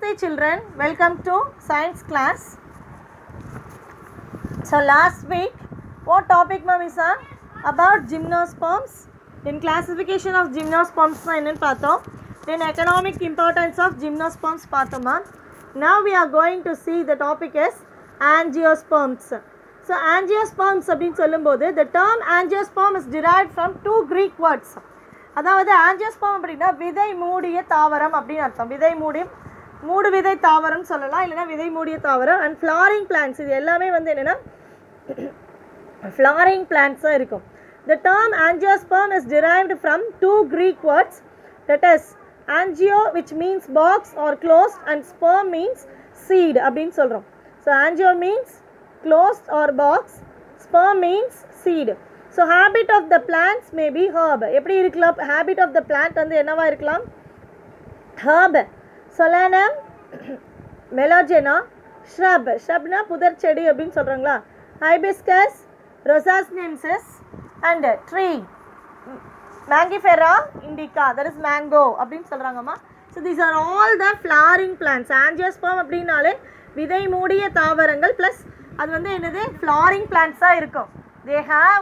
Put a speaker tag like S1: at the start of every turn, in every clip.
S1: Namaste children, welcome to science class. So last week, what topic ma'am is on? About gymnosperms. Then classification of gymnosperms na என்னன்னு பார்த்தோம் then economic importance of gymnosperms பார்த்தோம் ma'am. Now we are going to see the topic is angiosperms. So angiosperms அப்படின்னு சொல்லும்போது the term angiosperm is derived from two Greek words. அதாவது angiosperm அப்படின்னா விதை மூடிய தாவரம் அப்படின்னு அர்த்தம் விதை மூடி மூடு விதை தாவரம் சொல்லலாம் இல்லைன்னா விதை மூடிய தாவரம் அண்ட் ஃப்ளாரிங் பிளான்ஸ் இது எல்லாமே வந்து என்னென்னா ஃப்ளாரிங் பிளான்ட்ஸாக இருக்கும் the term ஆஞ்சியோஸ்பர்ம் is derived from two creek words that is angio which means box R closed and sperm means seat அப்படின்னு சொல்கிறோம் so angio means closed R box sperm means seed so habit of the plans may be Harb எப்படி இருக்கலாம் habit of the plant வந்து என்னவா இருக்கலாம் Harb சொலானம் மெலோஜெனா shrub ஷ்ரப்னா புதர் செடி அப்படின்னு சொல்கிறாங்களா hibiscus ரொசாஸ்னென்சஸ் and tree மேங்கிஃபெரா Indica that is mango அப்படின்னு சொல்கிறாங்கம்மா so these are all the flooring plans angiosperm அப்படின்னாலே விதை மூடிய தாவரங்கள் ப்ளஸ் அது வந்து என்னது ஃப்ளாரிங் பிளான்ட்ஸாக இருக்கும் they have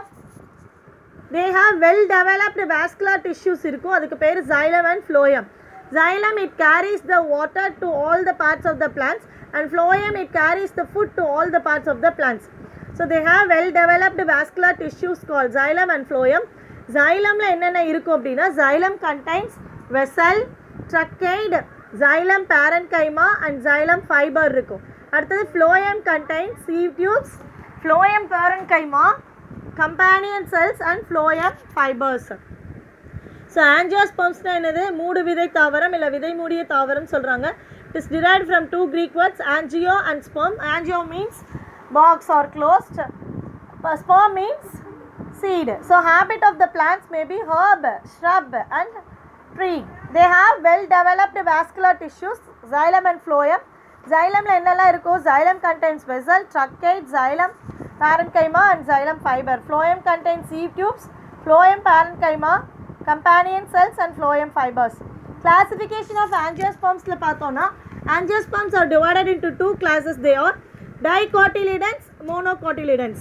S1: they have well developed vascular tissues இருக்கும் அதுக்கு பேர் xylem and phloem xylem it carries the water to all the parts of the plants and phloem it carries the food to all the parts of the plants so they have well developed vascular tissues called xylem and phloem xylemல என்னென்ன இருக்கும் அப்படின்னா xylem contains vessel trachea xylem parenchyma and xylem fiber இருக்கும் அடுத்தது phloem contains sieve tubes phloem parenchyma companion cells and phloem fibers so ஆஞ்சியோஸ்பம்ஸ்னா என்னது மூடு விதை தாவரம் இல்லை விதை மூடிய தாவரம் சொல்கிறாங்க it's derived from two creek words angio and sperm angio means box R closed sperm means seed so habit of the plants may be herb shrub and tree they have well developed vascular tissues xylem and phloem xylemல என்னெல்லாம் இருக்கும் xylem contains vessel trachea xylem parenchyma and xylem fiber phloem contains sieve tubes phloem parenchyma companion cells and phloem fibers classification of angiospermsல பார்த்தோம்னா angiosperms are divided into two classes they are dicotyledons monocotyledons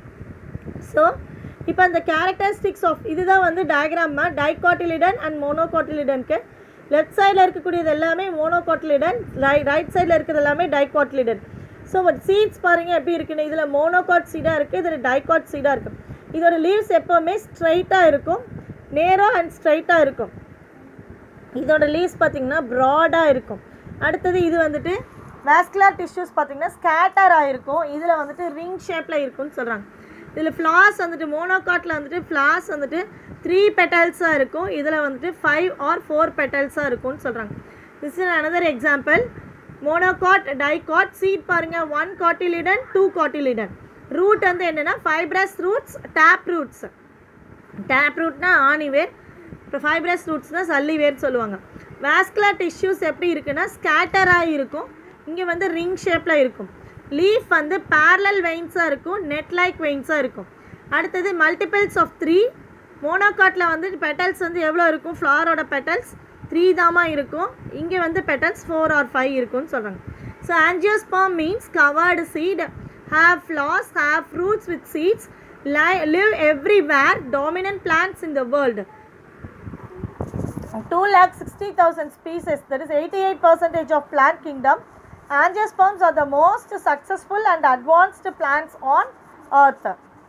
S1: so இப்போ அந்த characteristics of இதுதான் வந்து டயக்ராம்மா டைகாட்டிலிடன் and மோனோகாட்டிலிடனுக்கு left சைடில் இருக்கக்கூடியது எல்லாமே monocotyledon right right சைடில் இருக்கிறது எல்லாமே டைகாட்டிலிடன் ஸோ பட் சீட்ஸ் பாருங்கள் எப்படி இருக்குன்னு இதில் மோனோகாட் சீடாக இருக்குது இதில் டைகாட் சீடாக இருக்கும் இதோட லீவ்ஸ் எப்போவுமே ஸ்ட்ரைட்டாக இருக்கும் நேரோ அண்ட் ஸ்ட்ரைட்டாக இருக்கும் இதோட லீவ்ஸ் பார்த்தீங்கன்னா ப்ராடாக இருக்கும் அடுத்தது இது வந்துட்டு வாஸ்குலர் டிஷ்யூஸ் பார்த்தீங்கன்னா ஸ்கேட்டர் ஆகிருக்கும் இதில் வந்துட்டு ரிங் ஷேப்பில் இருக்கும்னு சொல்கிறாங்க இதில் ஃப்ளாஸ் வந்துட்டு மோனோகாட்டில் வந்துட்டு ஃப்ளாஸ் வந்துட்டு த்ரீ பெட்டல்ஸாக இருக்கும் இதில் வந்துட்டு ஃபைவ் ஆர் ஃபோர் பெட்டல்ஸாக இருக்கும்னு சொல்கிறாங்க this is another example monocot dicot seat பாருங்கள் one cotyledon two cotyledon root வந்து என்னென்னா fibrous roots tape roots tape ரூட்னா ஆணிவேர் இப்போ ஃபைப்ரஸ் ரூட்ஸ்னால் சல்லிவேர்னு சொல்லுவாங்க வாஸ்குலர் டிஷ்யூஸ் எப்படி இருக்குன்னா ஸ்கேட்டராக இருக்கும் இங்கே வந்து ரிங் ஷேப்பில் இருக்கும் லீஃப் வந்து பேரலல் வெயின்ஸாக இருக்கும் நெட் லைக் வெயின்ஸாக இருக்கும் அடுத்தது மல்டிபிள்ஸ் ஆஃப் த்ரீ மோனோகாட்டில் வந்து பெட்டல்ஸ் வந்து எவ்வளோ இருக்கும் ஃப்ளாரோட பெட்டல்ஸ் த்ரீ தாமா இருக்கும் இங்கே வந்து பெட்டல்ஸ் ஃபோர் ஆர் ஃபைவ் இருக்கும்னு சொல்கிறாங்க so ஆன்ஜியோஸ்பாம் means covered seat have flaws have fruits with seeds live everywhere dominant plants in the world 2 lakh 60,000 species that is 88 percentage of plant kingdom angiosperms are the most successful and advanced plants on earth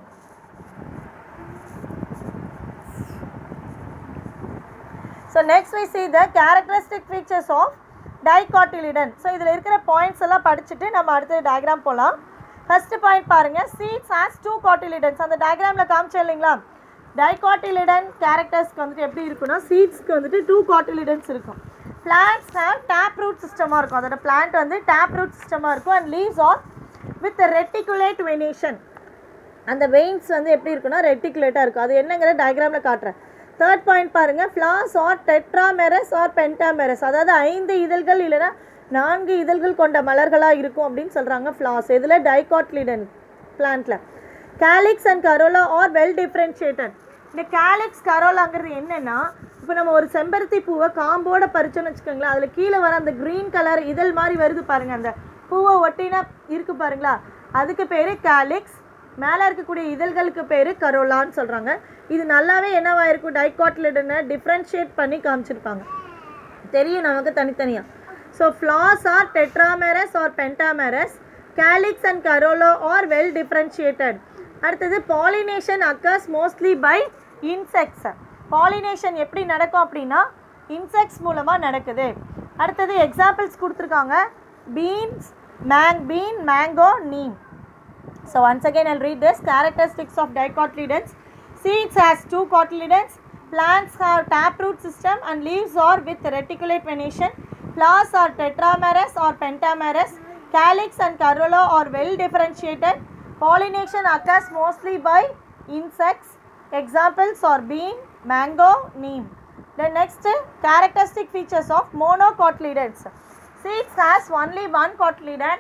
S1: so next we see the characteristic features of dicotyledon so இதில் இருக்கிற points எல்லாம் படிச்சுட்டு நம்ம அடுத்த diagram போகலாம் first point பாருங்க seeds has two cotyledons அந்த டயக்ராமில் காமிச்சேன் இல்லைங்களா டைகாட்டிலிடன் கேரக்டர்ஸ்க்கு வந்துட்டு எப்படி இருக்குன்னா சீட்ஸ்க்கு வந்துட்டு டூ காட்டிலிடன்ஸ் இருக்கும் பிளான்ட்ஸ் ஹேவ் டேப் ரூட் சிஸ்டமாக இருக்கும் அதோட பிளான்ட் வந்து டேப் ரூட் சிஸ்டமாக இருக்கும் and leaves R with reticulate venation அந்த வெயின்ஸ் வந்து எப்படி இருக்குன்னா ரெட்டிகுலேட்டாக இருக்கும் அது என்னங்கிற டயக்ராமில் காட்டுறேன் தேர்ட் பாயிண்ட் பாருங்கள் ஃப்ளாஸ் ஆர் டெட்ராமெரஸ் ஆர் பென்டாமெரஸ் அதாவது ஐந்து இதழ்கள் இல்லைன்னா நான்கு இதழ்கள் கொண்ட மலர்களாக இருக்கும் அப்படின்னு சொல்கிறாங்க ஃப்ளாஸ் இதில் dicotyledon பிளான்ட்டில் calyx and Corolla R well differentiated இந்த கேலிக்ஸ் கரோலாங்கிறது என்னன்னா இப்போ நம்ம ஒரு செம்பருத்தி பூவை காம்போட பறிச்சோன்னு வச்சுக்கோங்களேன் அதில் கீழே வர அந்த க்ரீன் கலர் இதழ் மாதிரி வருது பாருங்க அந்த பூவை ஒட்டினா இருக்கு பாருங்களா அதுக்கு பேர் கேலிக்ஸ் மேலே இருக்கக்கூடிய இதழ்களுக்கு பேர் கரோலான்னு சொல்கிறாங்க இது நல்லாவே என்னவா இருக்கும் டைகாட்லிடனை டிஃப்ரென்ஷியேட் பண்ணி காமிச்சிருப்பாங்க தெரியும் நமக்கு தனித்தனியாக so flaws R டெட்ராமெரஸ் R பென்டாமெரஸ் calyx and கரோலோ R well differentiated அடுத்தது pollination occurs mostly by insects pollination எப்படி நடக்கும் அப்படின்னா இன்செக்ட்ஸ் மூலமாக நடக்குது அடுத்தது எக்ஸாம்பிள்ஸ் கொடுத்துருக்காங்க beans மேங் been mango neem So once again I'll read this characteristics of dicotyledons. Seeds has two cotyledons. Plants have taproot system and leaves are with reticulate venation. Flowers are tetramerous or pentamerous. Calyx and corolla are well differentiated. Pollination occurs mostly by insects. Examples are bean, mango, neem. The next characteristic features of monocotyledons. Seeds has only one cotyledon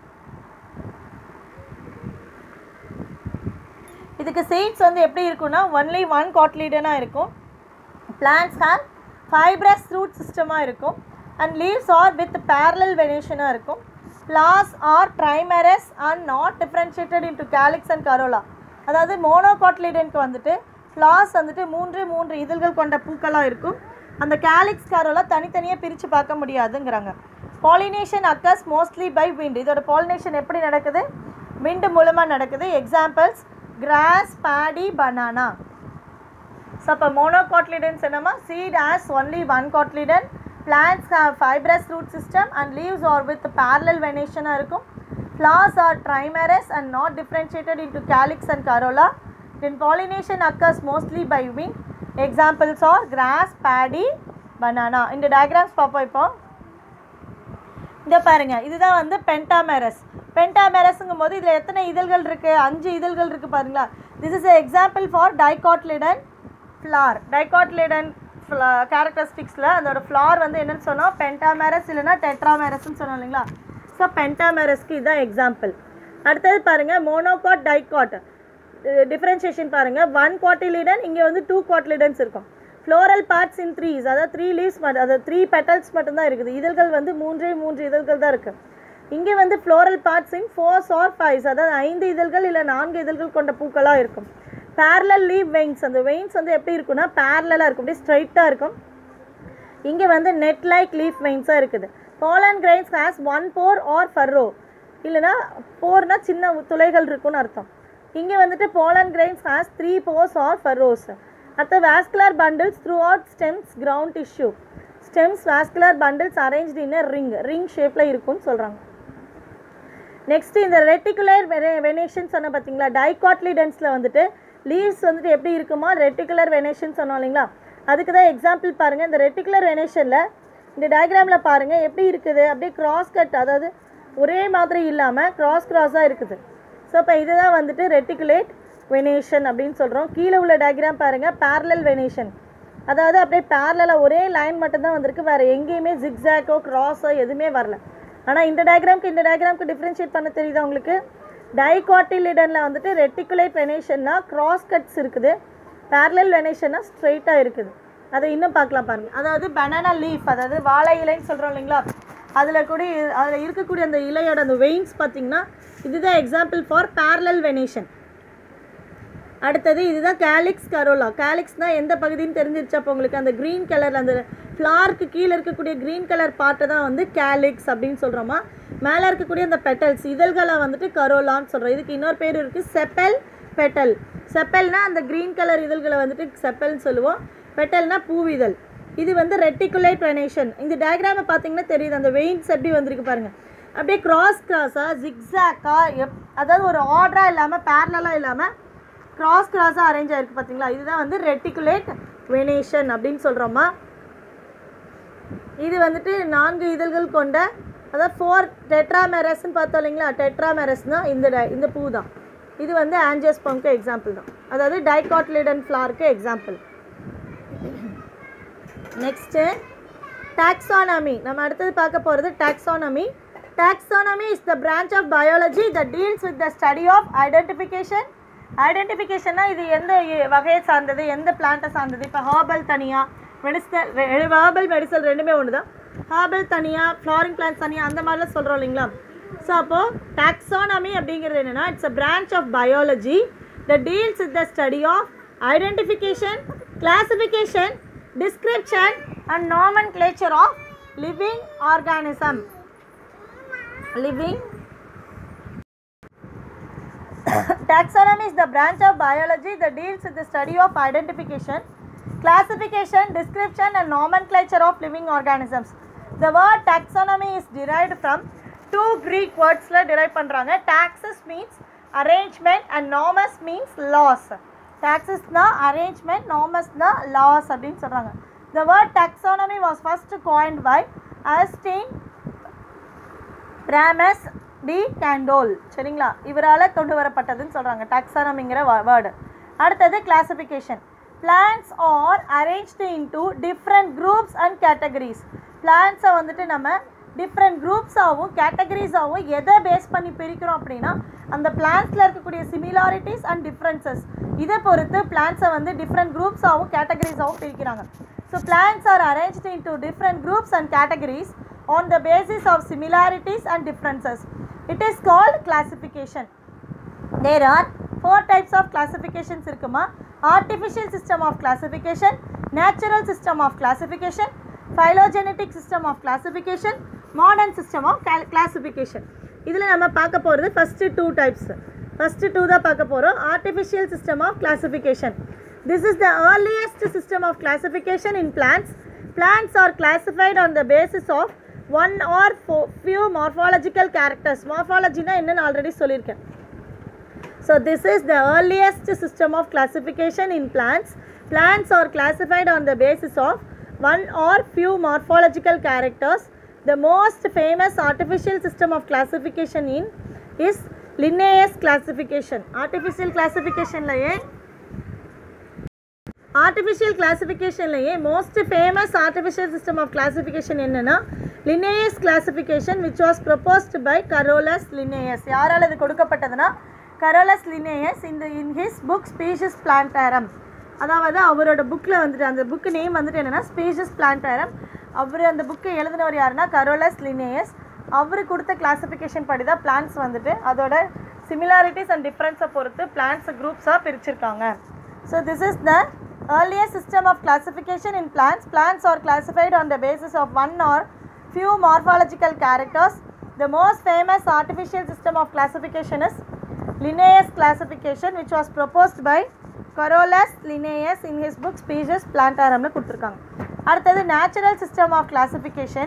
S1: இதுக்கு seeds வந்து எப்படி இருக்கும்னா only one காட்லீடனாக இருக்கும் plans have fibrous root சிஸ்டமாக இருக்கும் and leaves R with parallel வெனேஷனாக இருக்கும் flaws R ட்ரைமரஸ் and not differentiated into calyx and Corolla அதாவது மோனோகாட்லீடனுக்கு வந்துட்டு ஃப்ளாஸ் வந்துட்டு மூன்று மூன்று இதழ்கள் கொண்ட பூக்களாக இருக்கும் அந்த கேலிக்ஸ் கரோலா தனித்தனியாக பிரித்து பார்க்க முடியாதுங்கிறாங்க pollination occurs mostly by wind இதோட பாலினேஷன் எப்படி நடக்குது விண்டு மூலமாக நடக்குது examples cross Bedi banana so அப்போ மோனோகாட்லிடன்ஸ் என்னமா seat as only one cotyledon plans have fibrous root system and leaves R with parallel வெனேஷனாக இருக்கும் flowers R ட்ரைமரஸ் and not differentiated into calyx and Corolla then pollination occurs mostly by wing examples R cross Bedi banana இந்த diagrams பார்ப்போம் இப்போ இதை பாருங்க இதுதான் வந்து பென்டாமெரஸ் பென்டாமெரஸ்ங்கும் போது இதில் எத்தனை இதழ்கள் இருக்குது அஞ்சு இதழ்கள் இருக்குது பாருங்களா this is example for dicotyledon flower dicotyledon கேரக்டரிஸ்டிக்ஸில் அதோட ஃப்ளார் வந்து என்னன்னு சொன்னோம் பென்டாமெரஸ் இல்லைன்னா டெட்ராமெரஸ்ன்னு சொன்னோம் இல்லைங்களா ஸோ பென்டாமெரஸ்க்கு இதுதான் எக்ஸாம்பிள் அடுத்தது பாருங்கள் மோனோகாட் டைகாட் டிஃப்ரென்ஷியேஷன் பாருங்கள் ஒன் குவாட்டிலிடன் இங்கே வந்து டூ குவாட்டிலிடன்ஸ் இருக்கும் ஃப்ளோரல் பார்ட்ஸ் இன் த்ரீஸ் அதாவது த்ரீ லீவ்ஸ் அதாவது த்ரீ பெட்டல்ஸ் மட்டும்தான் இருக்குது இதழ்கள் வந்து மூன்றே மூன்று இதழ்கள் தான் இருக்குது இங்கே வந்து floral parts in fours are fives அதாவது ஐந்து இதழ்கள் இல்லை நான்கு இதழ்கள் கொண்ட பூக்களாக இருக்கும் பேரலல் லீவ் வெயின்ஸ் அந்த வெயின்ஸ் வந்து எப்படி இருக்குன்னா பேரலாக இருக்கும் அப்படியே ஸ்ட்ரைட்டாக இருக்கும் இங்கே வந்து நெட் லைக் லீஃப் வெயின்ஸாக இருக்குது pollen grains has one pore or furrow இல்லைனா போர்னா சின்ன துளைகள் இருக்குன்னு அர்த்தம் இங்கே வந்துட்டு pollen grains has three pores or furrows அடுத்த vascular bundles throughout stems ground tissue stems vascular bundles arranged in ring ring ஷேப்பில் இருக்கும்னு சொல்கிறாங்க நெக்ஸ்ட் இந்த ரெட்டிகுலர் வெனேஷன் சொன்ன பார்த்தீங்களா டைகாட்லிடன்ஸில் வந்துட்டு லீவ்ஸ் வந்துட்டு எப்படி இருக்குமா ரெட்டிகுலர் வெனேஷன் சொன்னோம் இல்லைங்களா அதுக்கு தான் எக்ஸாம்பிள் பாருங்கள் இந்த ரெட்டிகுலர் வெனேஷனில் இந்த டயக்ராமில் பாருங்கள் எப்படி இருக்குது அப்படியே கிராஸ் கட் அதாவது ஒரே மாதிரி இல்லாமல் கிராஸ் கிராஸாக இருக்குது ஸோ இப்போ இதுதான் வந்துட்டு ரெட்டிகுலேட் வெனேஷன் அப்படின்னு சொல்கிறோம் கீழே உள்ள டயக்ராம் பாருங்கள் பேரலல் வெனேஷன் அதாவது அப்படியே பேரலாக ஒரே லைன் மட்டும்தான் வந்திருக்கு வேறு எங்கேயுமே ஜிக்ஸாக்கோ கிராஸோ எதுவுமே வரல ஆனால் இந்த டயக்ராம்க்கு இந்த டயக்ராம்க்கு டிஃப்ரென்ஷியேட் பண்ண தெரியுதா உங்களுக்கு டைகாட்டிலிடனில் வந்துட்டு ரெட்டிகுலேட் வெனேஷன்னா கிராஸ் கட்ஸ் இருக்குது பேரலல் வெனேஷன்னா ஸ்ட்ரைட்டாக இருக்குது அதை இன்னும் பார்க்கலாம் பாருங்கள் அதாவது பனானா லீஃப் அதாவது வாழை இலைன்னு சொல்கிறோம் இல்லைங்களா அதில் கூட அதில் இருக்கக்கூடிய அந்த இலையோட அந்த வெயின்ஸ் பார்த்தீங்கன்னா இதுதான் எக்ஸாம்பிள் ஃபார் பேரலல் வெனேஷன் அடுத்தது இதுதான் கேலிக்ஸ் கரோலா கேலிக்ஸ்னால் எந்த பகுதின்னு தெரிஞ்சிருச்சா அப்போ உங்களுக்கு அந்த க்ரீன் கலர் அந்த ஃப்ளார்க்கு கீழே இருக்கக்கூடிய க்ரீன் கலர் பார்ட்டை தான் வந்து கேலிக்ஸ் அப்படின்னு சொல்கிறோமா மேலே இருக்கக்கூடிய அந்த பெட்டல்ஸ் இதழ்களை வந்துட்டு கரோலான்னு சொல்கிறோம் இதுக்கு இன்னொரு பேர் இருக்குது செப்பல் பெட்டல் செப்பல்னா அந்த க்ரீன் கலர் இதழ்களை வந்துட்டு செப்பல்னு சொல்லுவோம் பெட்டல்னா பூவிதழ் இது வந்து ரெட்டிகுலேட் வெனேஷன் இந்த டயக்ராமை பார்த்தீங்கன்னா தெரியுது அந்த வெயின்ஸ் எப்படி வந்திருக்கு பாருங்கள் அப்படியே கிராஸ் கிராஸாக ஜிக்ஸாக்காக எப் அதாவது ஒரு ஆர்டராக இல்லாமல் பேரலாக இல்லாமல் கிராஸ் கிராஸாக அரேஞ்ச் ஆயிருக்கு பார்த்தீங்களா இதுதான் வந்து ரெட்டிகுலேட் வெனேஷன் அப்படின்னு சொல்கிறோமா இது வந்துட்டு நான்கு இதழ்கள் கொண்ட அதாவது ஃபோர் டெட்ராமெரஸ்ன்னு பார்த்தோம் இல்லைங்களா டெட்ராமெரஸ்னால் இந்த di- இந்த பூ தான் இது வந்து ஆன்ஜியோஸ்பம்க்கு எக்ஸாம்பிள் தான் அதாவது டைகாட்லிடன் ஃப்ளாருக்கு எக்ஸாம்பிள் நெக்ஸ்ட்டு டாக்ஸானமி நம்ம அடுத்தது பார்க்க போகிறது taxonomy taxonomy is the branch of biology that deals with the study of identification ஐடென்டிஃபிகேஷன்னா இது எந்த இ- வகையை சார்ந்தது எந்த பிளான்ட்டை சார்ந்தது இப்போ ஹார்பல் தனியாக மெடிசல் ஹார்பல் மெடிசல் ரெண்டுமே ஒன்று தான் ஹார்பல் தனியாக ஃப்ளாரிங் பிளான்ஸ் தனியாக அந்த மாதிரிலாம் சொல்கிறோம் இல்லைங்களா ஸோ அப்போது டாக்ஸானமி அப்படிங்கிறது என்னென்னா it's a branch of biology the deals with the study of identification classification description and nomenclature of living organism living Taxonomy is the branch of biology that deals with the study of identification, classification, description, and nomenclature of living organisms. The word taxonomy is derived from two Greek words ல derive பண்றாங்க taxes means arrangement and nomus means laws. taxes னா arrangement, nomus னா laws அப்படின்னு சொல்றாங்க. The word taxonomy was first coined by Austin Pyramus de Candolle சரிங்களா இவரால் கொண்டு வரப்பட்டதுன்னு சொல்கிறாங்க டாக்ஸானமிங்கிற வேர்டு அடுத்தது classification plants are arranged into different groups and categories பிளான்ஸை வந்துட்டு நம்ம டிஃப்ரெண்ட் குரூப்ஸாகவும் கேட்டகரிஸாகவும் எதை பேஸ் பண்ணி பிரிக்கிறோம் அப்படின்னா அந்த பிளான்ஸில் இருக்கக்கூடிய சிமிலாரிட்டிஸ் அண்ட் டிஃப்ரென்சஸ் இதை பொறுத்து பிளான்ஸை வந்து டிஃப்ரெண்ட் குரூப்ஸாகவும் கேட்டகரிஸாகவும் பிரிக்கிறாங்க so plants are arranged into different groups and categories on the basis of similarities and differences. It is called classification. There are four types of classifications இருக்குமா artificial system of classification, natural system of classification, phylogenetic system of classification, modern system of cal- classification. இதில் நம்ம பார்க்க போகிறது first two types first two தான் பார்க்க போகிறோம் artificial system of classification. This is the earliest system of classification in plants. Plants are classified on the basis of one or fo- few morphological characters. Morphology னா என்னன்னு already சொல்லியிருக்கேன் So this is the earliest system of classification in plants. Plants are classified on the basis of one or few morphological characters. The most famous artificial system of classification in is Linnaeus classification. Artificial classification லையே artificial கிளாசிஃபிகேஷன்லேயே most famous artificial system of classification என்னென்னா Linnaeus classification which was proposed by Carolus Linnaeus யாரால் இது கொடுக்கப்பட்டதுன்னா Carolus Linnaeus இந்த in his book species plantarum அதாவது அவரோட புக்கில் வந்துட்டு அந்த புக்கு நேம் வந்துட்டு என்னென்னா ஸ்பீஷஸ் பிளான்டாரம் அவர் அந்த புக்கை எழுதினவர் யாருன்னா கரோலஸ் லினேயஸ் அவர் கொடுத்த கிளாசிஃபிகேஷன் படி தான் பிளான்ஸ் வந்துட்டு அதோட சிமிலாரிட்டிஸ் அண்ட் டிஃப்ரென்ஸை பொறுத்து பிளான்ஸ் குரூப்ஸாக பிரிச்சிருக்காங்க So this is the earliest system of classification in plants. Plants are classified on the basis of one or few morphological characters. The most famous artificial system of classification is Linnaeus classification which was proposed by Carolus Linnaeus in his book Species Plantarum கொடுத்துருக்காங்க அடுத்தது natural system of classification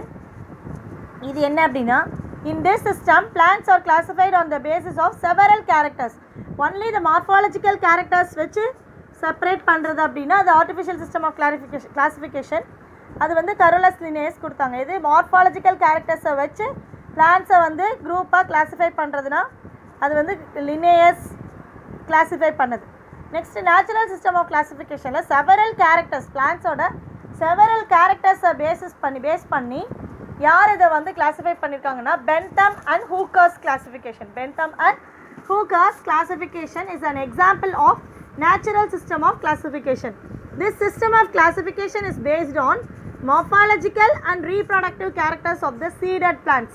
S1: இது என்ன அப்படின்னா in this system plants are classified on the basis of several characters only the morphological characters வச்சு separate பண்ணுறது அப்படின்னா அது artificial system of clarification classification அது வந்து கரோலஸ் லினேஸ் கொடுத்தாங்க இது மார்ஃபாலஜிக்கல் கேரக்டர்ஸை வச்சு பிளான்ஸை வந்து குரூப்பாக கிளாஸிஃபை பண்ணுறதுனா அது வந்து லினேயஸ் கிளாஸிஃபை பண்ணுது நெக்ஸ்ட் நேச்சுரல் சிஸ்டம் ஆஃப் கிளாசிஃபிகேஷனில் செவரல் கேரக்டர்ஸ் பிளான்ஸோட செவரல் கேரக்டர்ஸை பேசிஸ் பண்ணி பேஸ் பண்ணி யார் இதை வந்து கிளாஸிஃபை பண்ணியிருக்காங்கன்னா Bentham and Hooker's classification Bentham and Hooker's classification is an example of natural system of classification. This system of classification is based on morphological and reproductive characters of the seeded plants.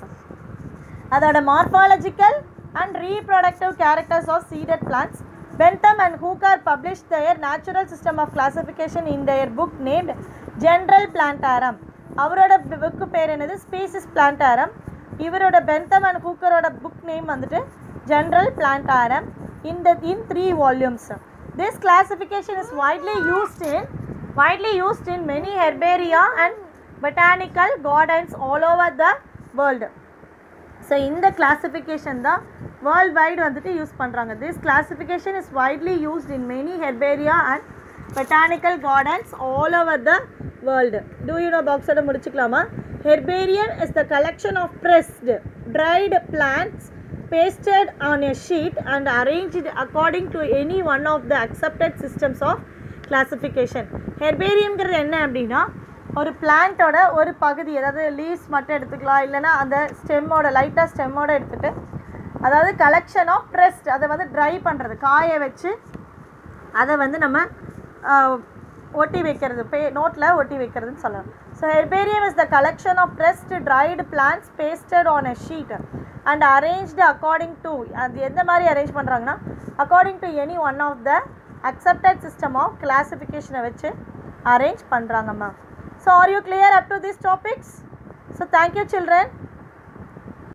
S1: அதோட morphological and reproductive characters of seeded plants Bentham and Hooker publish their natural system of classification in their book named general plantarum அவரோட book பேர் என்னது species plantarum இவரோட Bentham and ஹூக்கரோட book name வந்துட்டு general plantarum in the in three volumes this classification is widely used in widely used in many herbaria and botanical gardens all over the world so இந்த classification தான் worldwide வந்துட்டு use பண்ணுறாங்க this classification is widely used in many herbaria and botanical gardens all over the world do you know பாக்ஸோட முடிச்சுக்கலாமா herbarium is the collection of pressed dried plants pasted on a sheet and arranged according to any one of the accepted systems of classification ஹெர்பேரியம்ங்கிறது என்ன அப்படின்னா ஒரு பிளான்ட்டோட ஒரு பகுதி அதாவது leaves மட்டும் எடுத்துக்கலாம் இல்லைன்னா அந்த ஸ்டெம்மோட லைட்டாக ஸ்டெம்மோட எடுத்துகிட்டு அதாவது கலெக்ஷன் ஆஃப் ப்ரெஸ்ட் அதை வந்து ட்ரை பண்ணுறது காய வச்சு அதை வந்து நம்ம ஆஹ், ஒட்டி வைக்கிறது பே நோட்டில் ஒட்டி வைக்கிறதுன்னு சொல்லலாம் so herbarium is the collection of pressed dried plants pasted on a sheet and arranged according to அது எந்த மாதிரி அரேஞ்ச் பண்ணுறாங்கன்னா according to any one of the accepted system of கிளாசிஃபிகேஷனை வச்சு அரேஞ்ச் பண்ணுறாங்கம்மா so are you clear up to these topics so thank you children